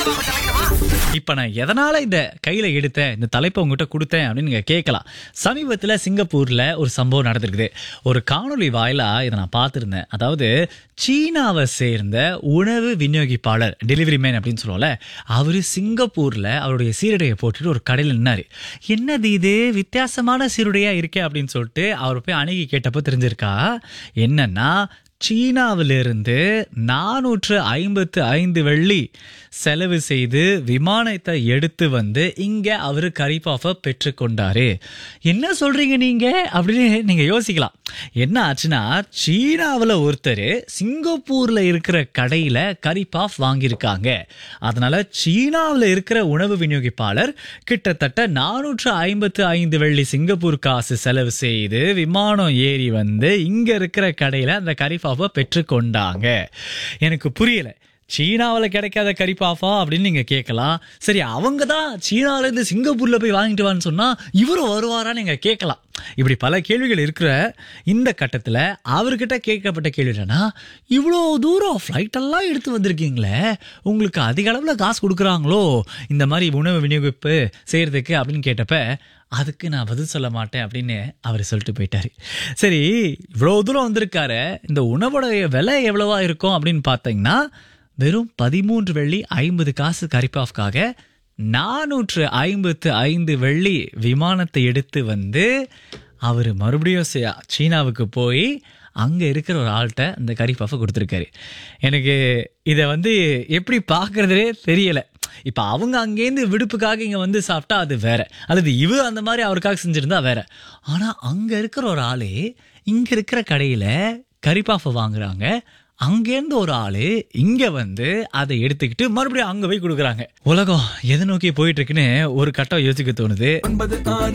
இப்ப நான் எதனால இந்த கையில எடுத்தேன் இந்த தலைப்பை உங்ககிட்ட கொடுத்தேன் அப்படின்னு நீங்க கேட்கலாம் சமீபத்துல சிங்கப்பூர்ல ஒரு சம்பவம் நடந்திருக்குது ஒரு காணொளி வாயிலா இதை நான் பார்த்திருந்தேன் அதாவது சீனாவை சேர்ந்த உணவு விநியோகிப்பாளர் டெலிவரி மேன் அப்படின்னு சொல்லுவோம்ல அவரு சிங்கப்பூர்ல அவருடைய சீருடையை போட்டுட்டு ஒரு கடையில் நின்னாரு என்னது இது வித்தியாசமான சீருடையா இருக்கே அப்படின்னு சொல்லிட்டு அவர் போய் அணுகி கேட்டப்போ தெரிஞ்சிருக்கா என்னன்னா சீனாவிலிருந்து நானூற்று ஐம்பத்து ஐந்து வெள்ளி செலவு செய்து விமானத்தை எடுத்து வந்து இங்க அவரு கரிபாஃபை பெற்றுக்கொண்டாரு என்ன சொல்றீங்க நீங்க அப்படின்னு நீங்க யோசிக்கலாம் என்ன ஆச்சுன்னா சீனாவில் ஒருத்தர் சிங்கப்பூர்ல இருக்கிற கடையில கரிபாஃப் வாங்கியிருக்காங்க அதனால சீனாவில் இருக்கிற உணவு விநியோகிப்பாளர் கிட்டத்தட்ட நானூற்று ஐம்பத்து ஐந்து வெள்ளி சிங்கப்பூர் காசு செலவு செய்து விமானம் ஏறி வந்து இங்க இருக்கிற கடையில அந்த கரிபாஃபை பெற்றுக்கொண்டாங்க எனக்கு புரியல சீனாவில் கிடைக்காத கரிபாஃபா அப்படின்னு நீங்க கேட்கலாம் சரி அவங்க தான் சீனால இருந்து சிங்கப்பூர்ல போய் வாங்கிட்டு வான்னு சொன்னா இவரும் வருவாரான்னு நீங்க கேட்கலாம் இப்படி பல கேள்விகள் இருக்கிற இந்த கட்டத்தில் அவர்கிட்ட கேட்கப்பட்ட கேள்வி என்னன்னா இவ்வளோ தூரம் ஃப்ளைட் எல்லாம் எடுத்து வந்திருக்கீங்களே உங்களுக்கு அதிக அளவில் காசு கொடுக்குறாங்களோ இந்த மாதிரி உணவு விநியோகிப்பு செய்யறதுக்கு அப்படின்னு கேட்டப்ப அதுக்கு நான் பதில் சொல்ல மாட்டேன் அப்படின்னு அவர் சொல்லிட்டு போயிட்டாரு சரி இவ்வளோ தூரம் வந்திருக்காரு இந்த உணவோடைய விலை எவ்வளவா இருக்கும் அப்படின்னு பார்த்தீங்கன்னா வெறும் பதிமூன்று வெள்ளி ஐம்பது காசு கரிப்பாஃப்காக நானூற்று ஐம்பத்து ஐந்து வெள்ளி விமானத்தை எடுத்து வந்து அவர் மறுபடியும் ச- சீனாவுக்கு போய் அங்கே இருக்கிற ஒரு ஆள்கிட்ட அந்த கறி பஃபை கொடுத்துருக்காரு எனக்கு இதை வந்து எப்படி பார்க்குறதுனே தெரியலை இப்போ அவங்க அங்கேருந்து விடுப்புக்காக இங்கே வந்து சாப்பிட்டா அது வேற அல்லது இவர் அந்த மாதிரி அவருக்காக செஞ்சுருந்தா வேற ஆனால் அங்கே இருக்கிற ஒரு ஆளே இங்கே இருக்கிற கடையில் கறிப்பாஃபை வாங்குறாங்க அங்கேருந்து ஒரு ஆளு இங்க வந்து அதை எடுத்துக்கிட்டு மறுபடியும் அங்க போய் கொடுக்குறாங்க உலகம் எதை நோக்கி போயிட்டு இருக்குன்னு ஒரு கட்டம் யோசிக்க தோணுது ஒன்பது ஆறு